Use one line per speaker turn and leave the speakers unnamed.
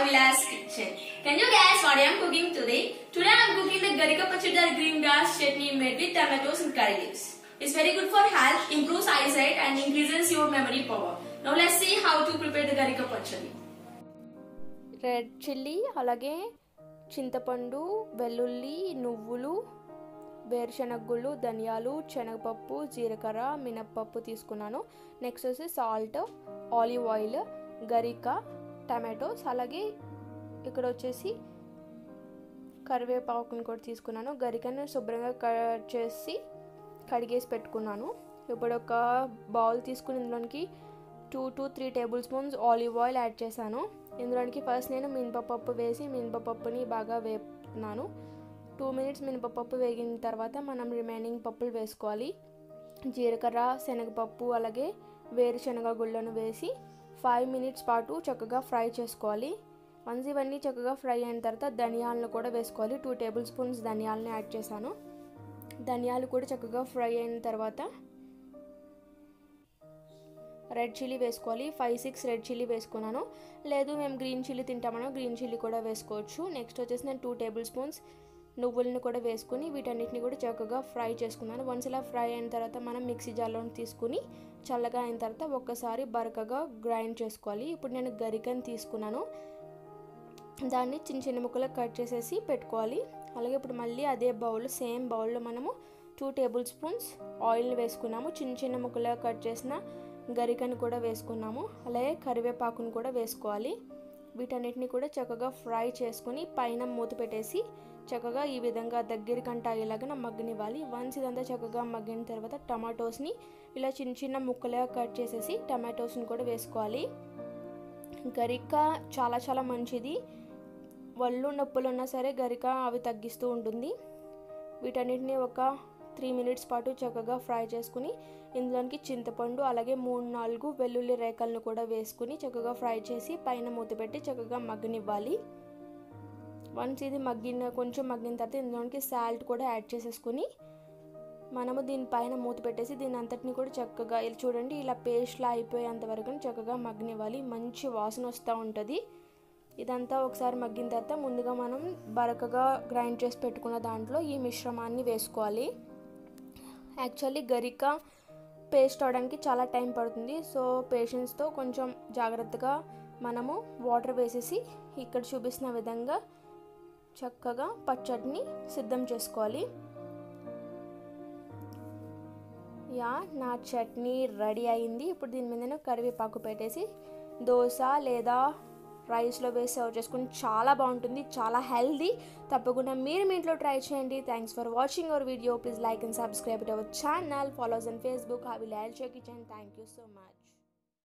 Havilas kitchen. Can you guess what I am cooking today? Today I am cooking the garika pachadar green grass chutney made with tomatoes and curry leaves. It's very good for health, improves eyesight and increases your memory power. Now let's see how to prepare the garika pachadi.
Red chilli అలాగే చింతపండు వెల్లుల్లి నువ్వులు వేరుశనగగుళ్ళు ధనియాలు శనగపప్పు జీలకర్ర మినప్పప్పు తీసుకున్నాను next వచ్చి సాల్ట్ ఆలివ్ ఆయిల్ గరిక టమాటోస్ అలాగే ఇక్కడ వచ్చేసి కరివేపాకుని కూడా తీసుకున్నాను గరికను శుభ్రంగా కట్ చేసి కడిగేసి పెట్టుకున్నాను ఇప్పుడు ఒక బౌల్ తీసుకుని ఇందులోనికి two to three table spoons olive oil add చేశాను ఇందులోనికి ఫస్ట్ నేను మినపప్పు వేసి మినపప్పుని బాగా వేపుతున్నాను టూ మినిట్స్ మినపప్పు వేగిన తర్వాత మనం రిమైనింగ్ పప్పులు వేసుకోవాలి జీలకర్ర శనగపప్పు అలాగే వేరుశనగ గుళ్ళను వేసి ఫైవ్ మినిట్స్ పాటు చక్కగా ఫ్రై చేసుకోవాలి వన్స్ ఇవన్నీ చక్కగా ఫ్రై అయిన తర్వాత ధనియాలను కూడా వేసుకోవాలి టూ టేబుల్ స్పూన్స్ ధనియాలను యాడ్ చేశాను ధనియాలు కూడా చక్కగా ఫ్రై అయిన తర్వాత రెడ్ చిల్లీ వేసుకోవాలి ఫైవ్ సిక్స్ రెడ్ చిల్లీ వేసుకున్నాను లేదు మేము గ్రీన్ చిల్లీ తింటామనో గ్రీన్ చిల్లీ కూడా వేసుకోవచ్చు నెక్స్ట్ వచ్చేసి నేను టూ టేబుల్ స్పూన్స్ నువ్వులను కూడా వేసుకుని వీటన్నిటిని కూడా చక్కగా ఫ్రై చేసుకున్నాను వన్స్ ఇలా ఫ్రై అయిన తర్వాత మనం మిక్సీ జార్లో తీసుకుని చల్లగా అయిన తర్వాత ఒక్కసారి బరకగా గ్రైండ్ చేసుకోవాలి ఇప్పుడు నేను గరికని తీసుకున్నాను దాన్ని చిన్న చిన్న ముక్కలు కట్ చేసేసి పెట్టుకోవాలి అలాగే ఇప్పుడు మళ్ళీ అదే బౌల్ సేమ్ బౌల్లో మనము టూ టేబుల్ స్పూన్స్ ఆయిల్ని వేసుకున్నాము చిన్న చిన్న ముక్కలుగా కట్ చేసిన గరికని కూడా వేసుకున్నాము అలాగే కరివేపాకును కూడా వేసుకోవాలి వీటన్నిటిని కూడా చక్కగా ఫ్రై చేసుకుని పైన మూత పెట్టేసి చక్కగా ఈ విధంగా దగ్గరికంట అయ్యేలాగా మగ్గనివ్వాలి వన్స్ ఇదంతా చక్కగా మగ్గిన తర్వాత టమాటోస్ని ఇలా చిన్న చిన్న ముక్కలుగా కట్ చేసేసి టమాటోస్ని కూడా వేసుకోవాలి గరిక చాలా చాలా మంచిది ఒళ్ళు నొప్పులు ఉన్నా సరే గరిక అవి తగ్గిస్తూ ఉంటుంది వీటన్నిటిని ఒక త్రీ మినిట్స్ పాటు చక్కగా ఫ్రై చేసుకుని ఇందులోనికి చింతపండు అలాగే మూడు నాలుగు వెల్లుల్లి రేకలను కూడా వేసుకుని చక్కగా ఫ్రై చేసి పైన మూత పెట్టి చక్కగా మగ్గనివ్వాలి వన్స్ ఇది మగ్గిన కొంచెం మగ్గిన తర్వాత ఇందులోనికి సాల్ట్ కూడా యాడ్ చేసేసుకుని మనము దీనిపైన మూత పెట్టేసి దీని అంతటిని కూడా చక్కగా ఇలా చూడండి ఇలా పేస్ట్లా అయిపోయేంత వరకు చక్కగా మగ్గనివ్వాలి మంచి వాసన వస్తూ ఉంటుంది ఇదంతా ఒకసారి మగ్గిన తర్వాత ముందుగా మనం బరకగా గ్రైండ్ చేసి పెట్టుకున్న దాంట్లో ఈ మిశ్రమాన్ని వేసుకోవాలి యాక్చువల్లీ గరిక పేస్ట్ అవడానికి చాలా టైం పడుతుంది సో పేషెన్స్తో కొంచెం జాగ్రత్తగా మనము వాటర్ వేసేసి ఇక్కడ చూపిస్తున్న విధంగా చక్కగా పచ్చడిని సిద్ధం చేసుకోవాలి యా నా చట్నీ రెడీ అయింది ఇప్పుడు దీని మీద నేను కరివేపాకు పెట్టేసి దోశ లేదా రైస్లో వేసి సర్వ్ చేసుకుని చాలా బాగుంటుంది చాలా హెల్దీ తప్పకుండా మీరు మీ ఇంట్లో ట్రై చేయండి thanks for watching our video please like and subscribe our channel follows and Facebook హావి లైల్ షో kitchen thank you so much